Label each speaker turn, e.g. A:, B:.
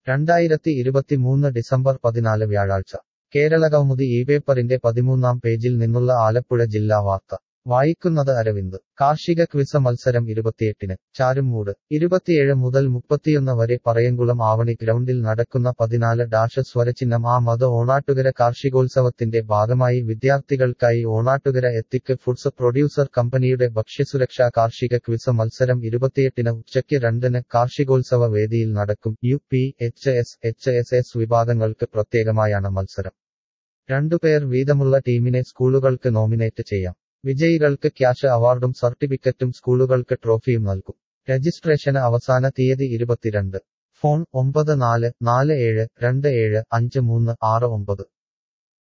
A: രണ്ടായിരത്തി ഇരുപത്തിമൂന്ന് ഡിസംബർ പതിനാല് വ്യാഴാഴ്ച കേരളകൗമുദി ഈ പേപ്പറിന്റെ പതിമൂന്നാം പേജിൽ നിന്നുള്ള ആലപ്പുഴ ജില്ലാ വാർത്ത വായിക്കുന്നത് അരവിന്ദ് കാർഷിക ക്വിസ് മത്സരം ഇരുപത്തിയെട്ടിന് ചാരുമൂട് ഇരുപത്തിയേഴ് മുതൽ മുപ്പത്തിയൊന്ന് വരെ പറയങ്കുളം ആവണി ഗ്രൗണ്ടിൽ നടക്കുന്ന പതിനാല് ഡാഷ് സ്വരചിഹ്നം ആ മത ഓണാട്ടുകര കാർഷികോത്സവത്തിന്റെ ഭാഗമായി വിദ്യാർത്ഥികൾക്കായി ഓണാട്ടുകര എത്തിക്ക് ഫുഡ്സ് പ്രൊഡ്യൂസർ കമ്പനിയുടെ ഭക്ഷ്യസുരക്ഷാ കാർഷിക ക്വിസ് മത്സരം ഇരുപത്തിയെട്ടിന് ഉച്ചയ്ക്ക് രണ്ടിന് കാർഷികോത്സവ വേദിയിൽ നടക്കും U P H S H S S വിഭാഗങ്ങൾക്ക് പ്രത്യേകമായാണ് മത്സരം രണ്ടുപേർ വീതമുള്ള ടീമിനെ സ്കൂളുകൾക്ക് നോമിനേറ്റ് ചെയ്യാം വിജയികൾക്ക് ക്യാഷ് അവാർഡും സർട്ടിഫിക്കറ്റും സ്കൂളുകൾക്ക് ട്രോഫിയും നൽകും രജിസ്ട്രേഷന് അവസാന തീയതി ഇരുപത്തിരണ്ട് ഫോൺ ഒമ്പത് നാല് നാല് ഏഴ് രണ്ട് ഏഴ് അഞ്ച് മൂന്ന് ആറ് ഒമ്പത്